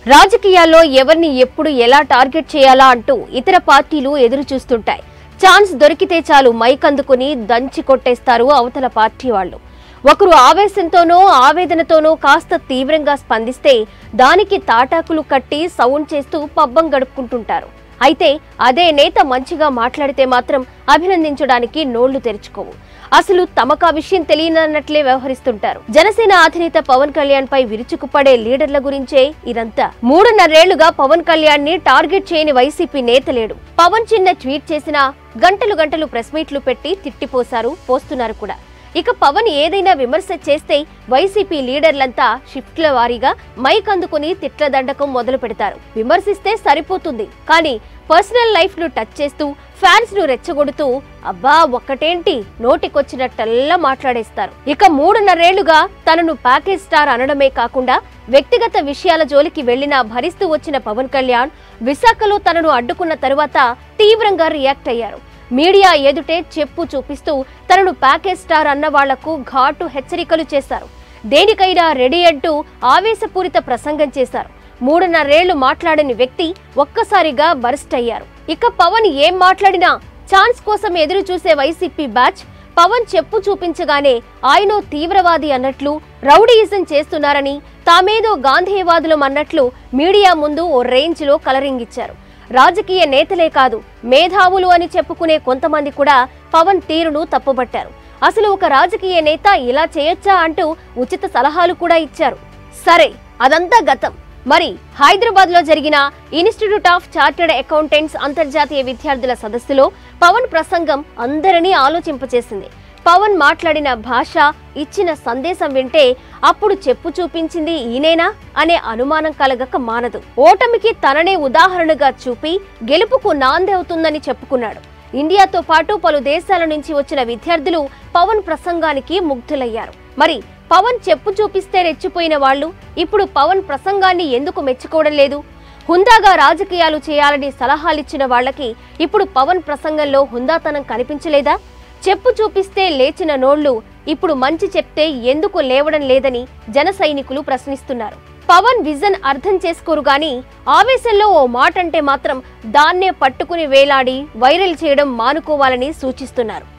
రాజకీయాల్లో ఎవరిని ఎప్పుడు ఎలా టార్గెట్ చేయాలా అంటూ ఇతర పార్టీలు ఎదురు చూస్తుంటాయి ఛాన్స్ దొరికితే చాలు మైక్ అందుకుని దంచి కొట్టేస్తారు అవతల పార్టీ వాళ్ళు ఒకరు ఆవేశంతోనో ఆవేదనతోనో కాస్త తీవ్రంగా స్పందిస్తే దానికి తాటాకులు కట్టి సౌండ్ చేస్తూ పబ్బం గడుపుకుంటుంటారు అయితే అదే నేత మంచిగా మాట్లాడితే మాత్రం అభినందించడానికి నోళ్లు తెరుచుకోవు అసలు తమకు ఆ విషయం తెలియనన్నట్లే వ్యవహరిస్తుంటారు జనసేన అధినేత పవన్ కళ్యాణ్ పై విరుచుకుపడే లీడర్ల గురించే ఇదంతా మూడున్నరేళ్లుగా పవన్ కళ్యాణ్ ని టార్గెట్ చేయని వైసీపీ నేత లేడు పవన్ చిన్న ట్వీట్ చేసినా గంటలు గంటలు ప్రెస్ మీట్లు పెట్టి తిట్టిపోశారు పోస్తున్నారు కూడా ఇక పవన్ ఏదైనా విమర్శ చేస్తే వైసీపీ లీడర్లంతా షిఫ్ట్ల వారీగా మైక్ అందుకుని తిట్ల దండకం మొదలు పెడతారు విమర్శిస్తే సరిపోతుంది కానీ పర్సనల్ లైఫ్ ను టచ్ చేస్తూ ఫ్యాన్స్ ను రెచ్చగొడుతూ అబ్బా ఒక్కటేంటి నోటికొచ్చినట్టల్లా మాట్లాడేస్తారు ఇక మూడున్నరేళ్లుగా తనను ప్యాకేజ్ స్టార్ అనడమే కాకుండా వ్యక్తిగత విషయాల జోలికి వెళ్లినా భరిస్తూ వచ్చిన పవన్ కళ్యాణ్ విశాఖలో తనను అడ్డుకున్న తరువాత తీవ్రంగా రియాక్ట్ అయ్యారు మీడియా ఎదుటే చెప్పు చూపిస్తూ తనను ప్యాకేజ్ స్టార్ అన్న వాళ్లకు ఘాటు హెచ్చరికలు చేశారు దేనికైనా రెడీ అంటూ ఆవేశపూరిత ప్రసంగం చేశారు మూడున్నరేళ్లు మాట్లాడని వ్యక్తి ఒక్కసారిగా బర్స్ట్ అయ్యారు ఇక పవన్ ఏం మాట్లాడినా ఛాన్స్ కోసం ఎదురు చూసే వైసీపీ బ్యాచ్ పవన్ చెప్పు చూపించగానే ఆయనో తీవ్రవాది అన్నట్లు రౌడీయిజం చేస్తున్నారని తామేదో గాంధీవాదులం అన్నట్లు మీడియా ముందు ఓ రేంజ్లో కలరింగ్ ఇచ్చారు రాజకీయ నేతలే కాదు మేధావులు అని చెప్పుకునే కొంతమంది కూడా పవన్ తీరును తప్పుబట్టారు అసలు ఒక రాజకీయ నేత ఇలా చేయొచ్చా అంటూ ఉచిత సలహాలు కూడా ఇచ్చారు సరే అదంతా గతం మరి హైదరాబాద్ లో జరిగిన ఇన్స్టిట్యూట్ ఆఫ్ చార్టెడ్ అకౌంటెంట్స్ అంతర్జాతీయ విద్యార్థుల సదస్సులో పవన్ ప్రసంగం అందరినీ ఆలోచింపచేసింది పవన్ మాట్లాడిన భాష ఇచ్చిన సందేశం వింటే అప్పుడు చెప్పు చూపించింది ఈయనేనా అనే అనుమానం కలగక మానదు ఓటమికి తననే ఉదాహరణగా చూపి గెలుపుకు నాంది అవుతుందని చెప్పుకున్నాడు ఇండియాతో పాటు పలు దేశాల నుంచి వచ్చిన విద్యార్థులు పవన్ ప్రసంగానికి ముగ్ధులయ్యారు మరి పవన్ చెప్పు చూపిస్తే రెచ్చిపోయిన వాళ్ళు ఇప్పుడు పవన్ ప్రసంగాన్ని ఎందుకు మెచ్చుకోవడం లేదు హుందాగా రాజకీయాలు చేయాలని సలహాలిచ్చిన వాళ్ళకి ఇప్పుడు పవన్ ప్రసంగంలో హుందాతనం కనిపించలేదా చెప్పు చూపిస్తే లేచిన నోళ్లు ఇప్పుడు మంచి చెప్తే ఎందుకు లేవడం లేదని జన సైనికులు ప్రశ్నిస్తున్నారు పవన్ విజన్ అర్థం చేసుకోరు గాని ఆవేశంలో ఓ మాట అంటే మాత్రం దాన్నే పట్టుకుని వేలాడి వైరల్ చేయడం మానుకోవాలని సూచిస్తున్నారు